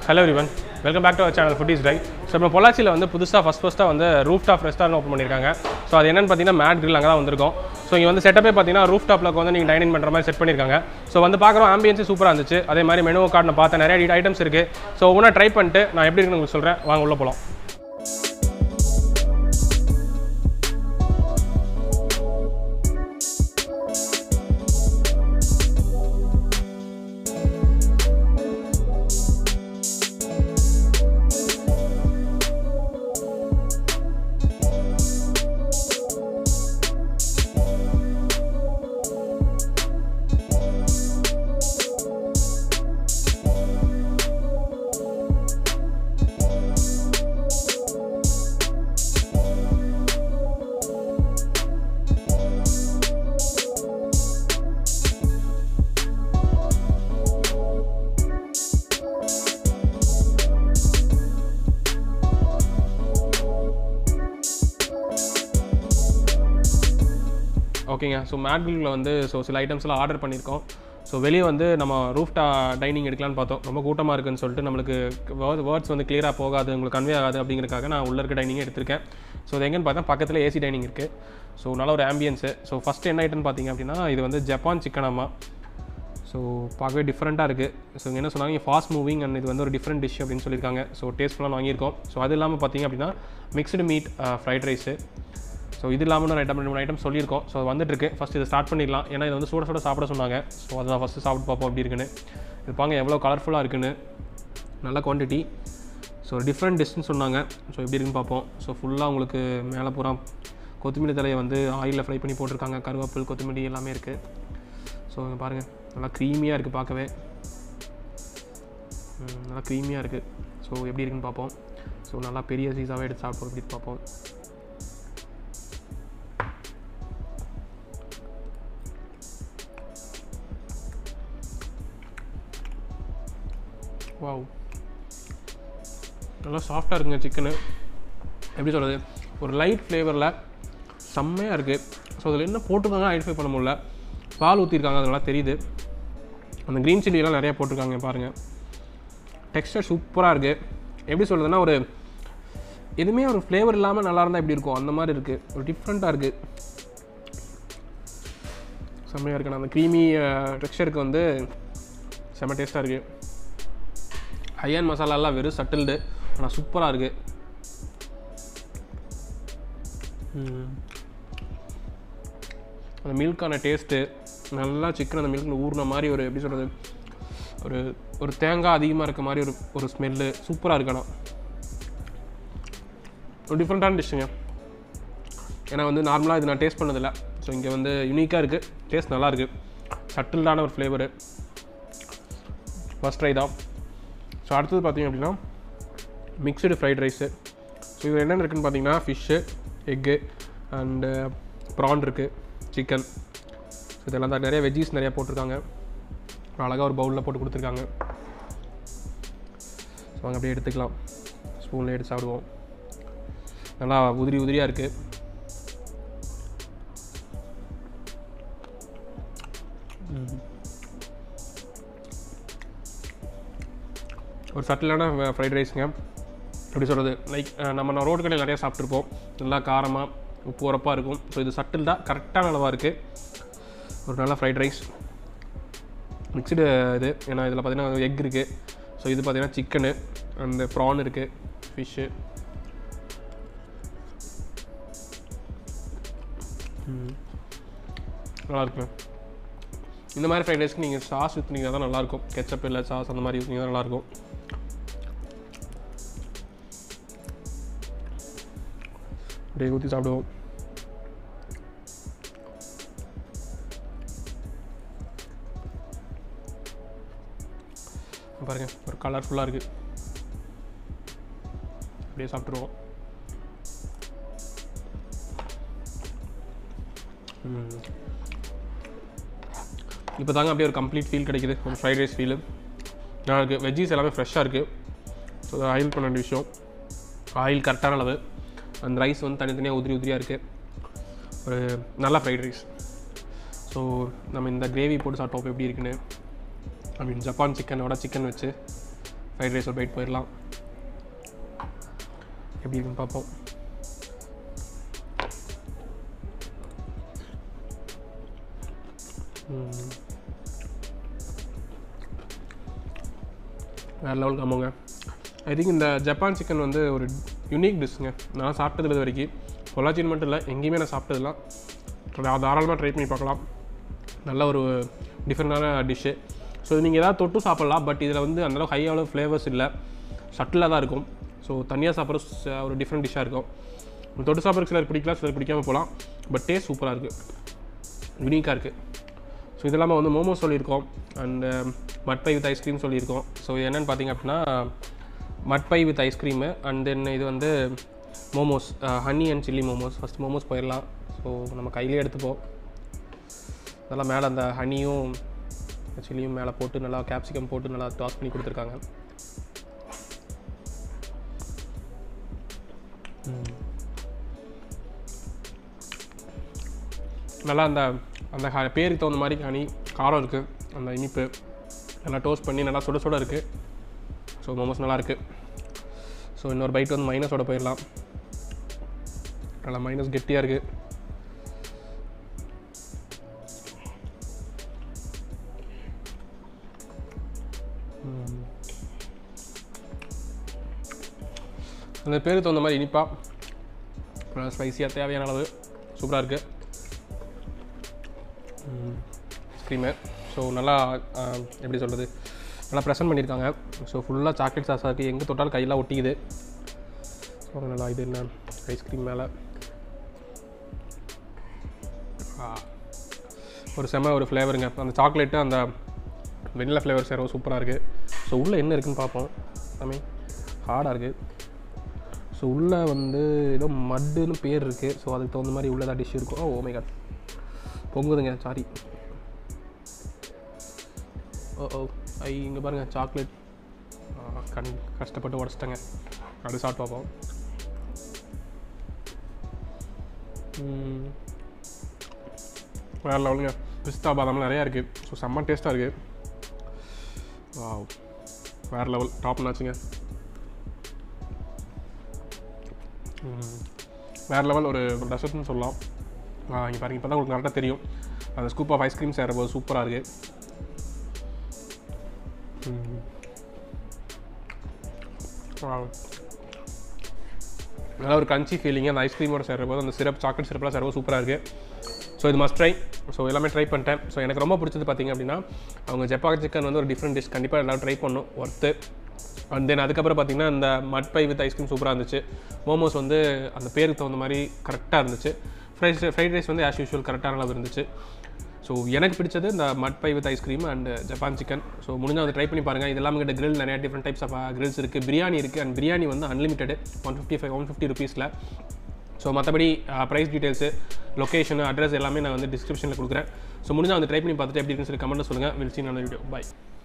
Hello everyone welcome back to our channel food is rye so நம்ம பொள்ளாச்சியில் வந்து புதுசாக ஃபஸ்ட் ஃபஸ்ட்டாக வந்து ரூஃப் டாப் ரெஸ்டாரண்ட் ஓப்பன் பண்ணியிருக்காங்க ஸோ அது என்னன்னு பார்த்தீங்கன்னா மேட் grill அங்கே தான் வந்திருக்கும் ஸோ இங்கே வந்து செட்டப்பே பார்த்தீங்கன்னா ரூஃப் டாப்பில் வந்து நீங்கள் டைனிங் பண்ணுற மாதிரி செட் பண்ணியிருக்காங்க ஸோ வந்து பார்க்குறோம் ஆம்பியன்ஸு சூப்பராக இருந்துச்சு அதே மாதிரி மெனு கார்டு நான் பார்த்தேன் நிறைய ஐட்டம்ஸ் இருக்குது ஸோ ஒவ்வொன்றா ட்ரை பண்ணிட்டு நான் எப்படி இருக்குன்னு உங்களுக்கு சொல்கிறேன் வாங்க உள்ள போகலாம் ஓகேங்க ஸோ மேட் கிரில்ல வந்து ஸோ சில ஐட்டம்ஸ்லாம் ஆர்டர் பண்ணியிருக்கோம் ஸோ வெளியே வந்து நம்ம ரூஃப்டா டைனிங் எடுக்கலாம்னு பார்த்தோம் ரொம்ப கூட்டமாக இருக்குன்னு சொல்லிட்டு நம்மளுக்கு வேர்ட்ஸ் வந்து கிளியராக போகாது உங்களுக்கு கன்வே ஆகாது அப்படிங்கிறதுக்காக நான் உள்ள இருக்க டைனிங்கே எடுத்திருக்கேன் ஸோ இது எங்கன்னு பார்த்தா பக்கத்தில் ஏசி டைனிங் இருக்குது ஸோ நல்ல ஒரு ஆம்பியன்ஸு ஸோ ஃபஸ்ட்டு என்ன ஐட்டம்னு பார்த்தீங்க அப்படின்னா இது வந்து ஜப்பான் சிக்கன் அம்மா ஸோ பார்க்கவே டிஃப்ரெண்ட்டாக இருக்குது ஸோ இங்க என்ன சொன்னாங்க ஃபாஸ்ட் மூவிங் அண்ட் இது வந்து ஒரு டிஃப்ரெண்ட் டிஷ் அப்படின்னு சொல்லியிருக்காங்க ஸோ டேஸ்ட்ஃபுல்லாக வாங்கியிருக்கோம் ஸோ அது இல்லாமல் பார்த்தீங்க அப்படின்னா mixed meat fried rice so இது இல்லாமல் ஒரு ஐட்டம் ரெண்டு மூணு ஐட்டம் சொல்லியிருக்கோம் ஸோ வந்துட்டு இருக்கு ஃபஸ்ட் இதை ஸ்டார்ட் பண்ணிடலாம் ஏன்னா இது வந்து சுட சுட சாப்பிட சொன்னாங்க ஸோ அதை நான் ஃபஸ்ட்டு சாப்பிட்டு பார்ப்போம் எப்படி இருக்குன்னு இது பாங்க எவ்வளோ கலர்ஃபுல்லாக இருக்குன்னு நல்ல குவான்டிட்டி ஸோ டிஃப்ரெண்ட் டிஷ்னு சொன்னாங்க ஸோ எப்படி இருக்குன்னு பார்ப்போம் ஸோ ஃபுல்லாக உங்களுக்கு மேலே பூரா கொத்தமல்லி தலையை வந்து ஆயிலில் ஃப்ரை பண்ணி போட்டிருக்காங்க கருவேப்பில் கொத்தமல்லி எல்லாமே இருக்குது ஸோ இங்க பாருங்கள் நல்லா க்ரீமியாக இருக்குது பார்க்கவே ம், நல்லா க்ரீமியாக இருக்குது ஸோ எப்படி இருக்குன்னு பார்ப்போம் ஸோ நல்லா பெரிய சீஸாகவே எடுத்து சாப்பிட்டோம் எப்படி பார்ப்போம் வாவ் நல்லா சாஃப்டாக இருக்குங்க சிக்கனு எப்படி சொல்கிறது ஒரு லைட் ஃப்ளேவரில் செம்மையாக இருக்குது ஸோ அதில் என்ன போட்டிருக்காங்க ஐடென்டிஃபை பண்ண முடியல பால் ஊற்றிருக்காங்க அது நல்லா தெரியுது அந்த க்ரீன் சில்லிலாம் நிறையா போட்டிருக்காங்க பாருங்கள் டெக்ஸ்டர் சூப்பராக இருக்குது எப்படி சொல்கிறதுனா ஒரு எதுவுமே ஒரு ஃப்ளேவர் இல்லாமல் நல்லா இருந்தால் எப்படி இருக்கும் அந்த மாதிரி இருக்குது ஒரு டிஃப்ரெண்ட்டாக இருக்குது செம்மையாக இருக்கு அந்த க்ரீமி டெக்ஸ்டருக்கு வந்து செம்ம டேஸ்ட்டாக இருக்குது ஹையன் மசாலாலாம் வெறும் சட்டில்டு ஆனால் சூப்பராக இருக்குது அந்த மில்கான டேஸ்ட்டு நல்லா சிக்கன் அந்த மில்கில் ஊறின மாதிரி ஒரு எப்படி சொல்கிறது ஒரு ஒரு தேங்காய் அதிகமாக இருக்க மாதிரி ஒரு ஒரு ஸ்மெல்லு சூப்பராக இருக்கு ஆனால் ஒரு டிஃப்ரெண்ட்டான டிஷ்ஷுங்க ஏன்னா வந்து நார்மலாக இது நான் டேஸ்ட் பண்ணதில்லை ஸோ இங்கே வந்து யூனிக்காக இருக்குது டேஸ்ட் நல்லா இருக்குது சட்டில்டான ஒரு ஃப்ளேவரு ஃபஸ்ட் ட்ரை தான் ஸோ அடுத்தது பார்த்தீங்க அப்படின்னா மிக்சடு ஃப்ரைட் ரைஸு ஸோ இது என்னென்ன இருக்குன்னு பார்த்தீங்கன்னா ஃபிஷ்ஷு எக்கு அண்டு ப்ரான் இருக்குது சிக்கன் ஸோ இதெல்லாம் தான் நிறைய வெஜ்ஜீஸ் நிறையா போட்டிருக்காங்க அழகாக ஒரு பவுலில் போட்டு கொடுத்துருக்காங்க ஸோ அங்கே அப்படியே எடுத்துக்கலாம் ஸ்பூனில் எடுத்து சாப்பிடுவோம் நல்லா உதிரி உதிரியாக இருக்குது ஒரு சட்டிலான ஃப்ரைட் ரைஸுங்க எப்படி சொல்கிறது லைக் நம்ம நான் ரோடு கடையில் நிறையா சாப்பிட்ருப்போம் நல்லா காரமாக உப்பு உரப்பாக இருக்கும் ஸோ இது சட்டில் தான் கரெக்டான அளவாக இருக்குது ஒரு நல்ல ஃப்ரைட் ரைஸ் மிக்சடு இது ஏன்னா இதில் பார்த்தீங்கன்னா எக் இருக்குது ஸோ இது பார்த்தீங்கன்னா சிக்கனு அந்த ப்ரான் இருக்குது ஃபிஷ்ஷு நல்லா இருக்குங்க இந்த மாதிரி ஃப்ரைட் ரைஸ்க்கு நீங்கள் சாஸ் ஊற்றினீங்கன்னா தான் நல்லாயிருக்கும் கெச்சப் இல்லை சாஸ் அந்த மாதிரி ஊற்றினீங்கன்னா நல்லாயிருக்கும் அப்படியே ஊற்றி சாப்பிடுவோம் பாருங்க ஒரு கலர்ஃபுல்லாக இருக்குது அப்படியே சாப்பிட்ருவோம் இப்போ தாங்க அப்படியே ஒரு கம்ப்ளீட் ஃபீல் கிடைக்குது ஒரு ஃப்ரைட் ரைஸ் ஃபீலு நல்லா இருக்குது வெஜ்ஜீஸ் எல்லாமே ஃப்ரெஷ்ஷாக இருக்குது ஸோ ஆயில் பண்ண வேண்டிய விஷயம் ஆயில் கரெக்டான அளவு அந்த ரைஸ் வந்து தனித்தனியாக உதிரி உதிரியாக இருக்குது ஒரு நல்ல ஃப்ரைட் ரைஸ் ஸோ நம்ம இந்த கிரேவி போட்டு சாப்பிட்டோம் எப்படி இருக்குன்னு ஐ மீன் ஜப்பான் சிக்கனோட சிக்கன் வச்சு ஃப்ரைட் ரைஸ் ஒரு பைட் போயிடலாம் எப்படி இருக்குன்னு பார்ப்போம் ம். வேறு லெவலுக்கு ஆமாங்க ஐ திங்க் இந்த ஜப்பான் சிக்கன் வந்து ஒரு யூனிக் டிஷ்ஷுங்க நான் சாப்பிட்டது இது வரைக்கும் பொள்ளாச்சின்னு மட்டும் இல்லை எங்கேயுமே நான் சாப்பிட்டதில்ல தா- தாராளமாக ட்ரை பண்ணி பார்க்கலாம் நல்ல ஒரு டிஃப்ரெண்டான டிஷ்ஷு ஸோ இது நீங்கள் ஏதாவது தொட்டு சாப்பிட்லாம் பட் இதில் வந்து அந்தளவுக்கு ஹை அளவு ஃப்ளேவர்ஸ் இல்லை சட்டிலாக தான் இருக்கும் ஸோ தனியாக சாப்பிட்ற ச- ஒரு டிஃப்ரெண்ட் டிஷ்ஷாக இருக்கும் தொட்டு சாப்பிட்ற சிலர் பிடிக்கலாம் சிலர் பிடிக்காம போகலாம் பட் டேஸ்ட் சூப்பராக இருக்குது யூனிக்காக இருக்குது ஸோ இது இல்லாமல் வந்து மோமோஸ் சொல்லியிருக்கோம் அண்டு மட்பை வித் ஐஸ்கிரீம் சொல்லியிருக்கோம் ஸோ என்னென்னு பார்த்தீங்க அப்படின்னா mud pie with ice cream and then இது வந்து momos honey and chilli momos first momos போயிடலாம் ஸோ நம்ம கையிலே எடுத்துப்போம் நல்லா மேலே அந்த ஹனியும் சில்லியும் மேலே போட்டு நல்லா கேப்சிகம் போட்டு நல்லா டாஸ் பண்ணி கொடுத்துருக்காங்க ம். நல்லா அந்த அந்த ஹ- பேருக்கு தகுந்த மாதிரி ஹனி காரம் இருக்குது அந்த இனிப்பு நல்லா டோஸ்ட் பண்ணி நல்லா சுட சுட இருக்குது ஸோ மோமோஸ் நல்லா இருக்குது ஸோ இன்னொரு பைட் வந்து மைனஸோட போயிடலாம் நல்லா மைனஸ் கெட்டியாக இருக்குது அந்த பேருக்கு தகுந்த மாதிரி இனிப்பாக ஸ்பைசியாக தேவையான அளவு சூப்பராக இருக்குது ஐஸ்கிரீமு ஸோ நல்லா ஆஹ், எப்படி சொல்கிறது நல்லா ப்ரெசென்ட் பண்ணியிருக்காங்க ஸோ ஃபுல்லாக சாக்லேட் சாஸாக இருக்குது எங்கே தொட்டாலும் கையெல்லாம் ஒட்டிக்குது ஸோ நல்லா இது என்ன ஐஸ்கிரீம் மேலே ஒரு செம ஒரு ஃப்ளேவருங்க அந்த சாக்லேட்டு அந்த வெண்ணிலா ஃப்ளேவர் சேரவும் சூப்பராக இருக்குது ஸோ உள்ளே என்ன இருக்குன்னு பார்ப்போம் எல்லாமே ஹார்டாக இருக்குது ஸோ உள்ளே வந்து ஏதோ மட்டுன்னு பேர் இருக்குது ஸோ அதுக்கு தகுந்த மாதிரி உள்ளே தான் டிஷ் இருக்கும் ஓ மை காட் பொங்குதுங்க சாரி ஓ ஓ ஐ இங்கே பாருங்கள் சாக்லேட் கண் கஷ்டப்பட்டு உடச்சிட்டேங்க அது சாப்பிட்டு பார்ப்போம் ம். வேறு லெவலுங்க பிஸ்தா பாதாம் நிறையா இருக்குது ஸோ செம்ம டேஸ்ட்டாக இருக்குது வாவ் வேறு லெவல் டாப் நாச்சுங்க வேறு லெவல் ஒரு டெசர்ட்னு சொல்லலாம் இங்கே பாருங்க இப்போ தான் உங்களுக்கு கரெக்டாக தெரியும் அந்த ஸ்கூப் ஆஃப் ஐஸ்கிரீம் சேரும்போது சூப்பராக இருக்குது நல்லா ஒரு கஞ்சி ஃபீலிங் அந்த ஐஸ்கிரீமோட சேரும்போது அந்த சிரப் சாக்லேட் சிரப்லாம் சேரும்போது சூப்பராக இருக்குது ஸோ இது மஸ்ட் ட்ரை ஸோ எல்லாமே ட்ரை பண்ணிட்டேன் ஸோ எனக்கு ரொம்ப பிடிச்சது பார்த்தீங்க அப்படின்னா அவங்க ஜப்பான் சிக்கன் வந்து ஒரு டிஃப்ரெண்ட் டிஷ் கண்டிப்பாக எல்லாரும் ட்ரை பண்ணணும் ஒர்த்து அண்ட் தென் அதுக்கப்புறம் பார்த்தீங்கன்னா இந்த மட் பை வித் ஐஸ்கிரீம் சூப்பராக இருந்துச்சு மோமோஸ் வந்து அந்த பேருக்கு தகுந்த மாதிரி கரெக்டாக இருந்துச்சு ஃப்ரைட் ஃப்ரைட் ரைஸ் வந்து ஆஸ் யூஷுவல் கரெக்டான அளவு இருந்துச்சு ஸோ எனக்கு பிடிச்சது இந்த mud pie with ice cream and Japan chicken so முடிஞ்சால் அதை ட்ரை பண்ணி பாருங்கள் இது எல்லாமே கிட்ட grill நிறைய டிஃப்ரெண்ட் டைப்ஸ் ஆஃப் கிரில்ஸ் இருக்குது பிரியாணி இருக்குது அண்ட் பிரியாணி வந்து unlimited one fifty five one fifty ருபீஸில் ஸோ மற்றபடி ப்ரைஸ் டீட்டெயில்ஸு லொக்கேஷன் அட்ரஸ் எல்லாமே நான் வந்து டிஸ்கிரிப்ஷனில் கொடுக்குறேன் ஸோ முடிஞ்சால் வந்து ட்ரை பண்ணி பார்த்துட்டு எப்படி இருக்குன்னு சொல்லி கமெண்ட்டில் சொல்லுங்கள் வில் சீன் அந்த வீடியோ பை